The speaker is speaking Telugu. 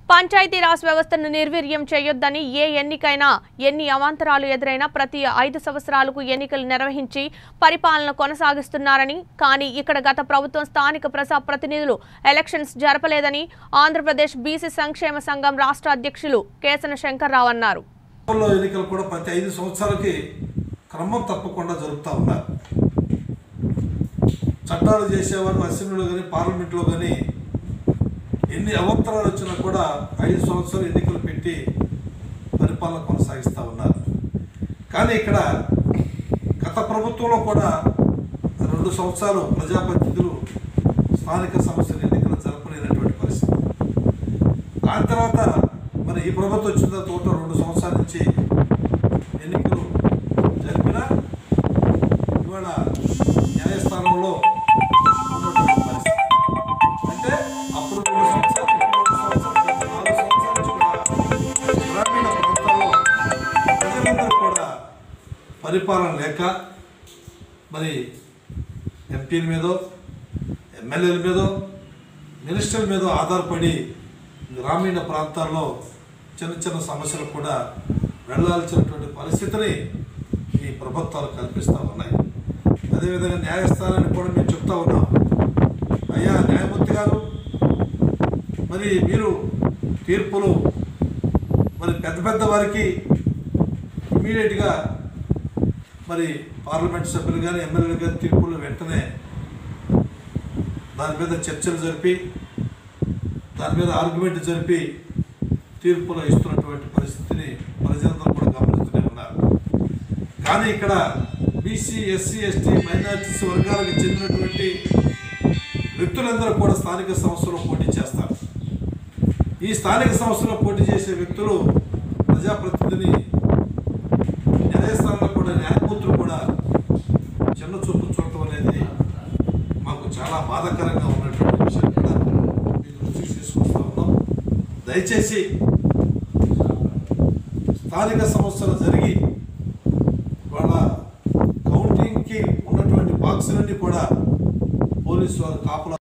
పంచాయతీరాజ్ వ్యవస్థను నిర్వీర్యం చేయొద్దని ఏ ఎన్నికైనా ఎన్ని అవాంతరాలు ఎదురైనా ప్రతి ఐదు సంవత్సరాలకు ఎన్నికలు నిర్వహించి పరిపాలన కొనసాగిస్తున్నారని కానీ ఇక్కడ గత ప్రభుత్వం స్థానిక ప్రజా ప్రతినిధులు ఎలక్షన్స్ జరపలేదని ఆంధ్రప్రదేశ్ బీసీ సంక్షేమ సంఘం రాష్ట్ర అధ్యక్షులు కేసన శంకర్రావు అన్నారు లో ఎన్నికలు కూడా ప్రతి ఐదు సంవత్సరాలకి క్రమం తప్పకుండా జరుపుతూ ఉన్నారు చట్టాలు చేసేవారు అసెంబ్లీలో కానీ పార్లమెంట్లో కానీ ఎన్ని అవంతరాలు వచ్చినా కూడా ఐదు సంవత్సరాలు ఎన్నికలు పెట్టి పరిపాలన కొనసాగిస్తూ ఉన్నారు కానీ ఇక్కడ గత ప్రభుత్వంలో కూడా రెండు సంవత్సరాలు ప్రజాప్రతినిధులు స్థానిక సంస్థల ఎన్నికలు జరపలేనటువంటి పరిస్థితి దాని తర్వాత మరి ఈ ప్రభుత్వం వచ్చిన తర్వాత రెండు సంవత్సరాల నుంచి ఎన్నికలు జరిపినా ఇవాళ న్యాయస్థానంలో ఉన్నటువంటి పరిస్థితి అంటే అప్పుడు రెండు సంవత్సరాలు ఇప్పుడు రెండు సంవత్సరాలు గత నాలుగు సంవత్సరాల నుంచి కూడా గ్రామీణ ప్రాంతాల్లో ప్రజలందరూ కూడా పరిపాలన లేక మరి ఎంపీల మీదో ఎమ్మెల్యేల మీదో మినిస్టర్ల మీద ఆధారపడి గ్రామీణ ప్రాంతాల్లో చిన్న చిన్న సమస్యలు కూడా వెళ్ళాల్సినటువంటి పరిస్థితిని ఈ ప్రభుత్వాలు కల్పిస్తూ ఉన్నాయి అదేవిధంగా న్యాయస్థానాన్ని కూడా మేము చెప్తా ఉన్నాం అయ్యా న్యాయమూర్తి గారు మరి మీరు తీర్పులు మరి పెద్ద పెద్ద వారికి ఇమీడియట్గా మరి పార్లమెంట్ సభ్యులు కానీ ఎమ్మెల్యేలు కానీ తీర్పులు వెంటనే దాని మీద చర్చలు జరిపి దాని మీద ఆర్గ్యుమెంట్ జరిపి తీర్పులు ఇస్తున్నటువంటి పరిస్థితిని ప్రజలందరూ కూడా గమనిస్తూనే ఉన్నారు కానీ ఇక్కడ బీసీ ఎస్సీ ఎస్టీ మైనారిటీస్ వర్గాలకు చెందినటువంటి వ్యక్తులందరూ కూడా స్థానిక సంస్థలో పోటీ చేస్తారు ఈ స్థానిక సంస్థలో పోటీ చేసే వ్యక్తులు ప్రజాప్రతినిధిని న్యాయస్థానంలో కూడా న్యాయమూర్తులు కూడా చిన్న చూపు చూడటం అనేది మాకు చాలా బాధాకరంగా ఉన్నటువంటి విషయం కూడా మీకు దృష్టికి తీసుకొస్తా ఉన్నాం దయచేసి స్థానిక సంస్థలు జరిగి వాళ్ళ కౌంటింగ్కి ఉన్నటువంటి బాక్సులన్నీ కూడా పోలీసు వారు కాపలా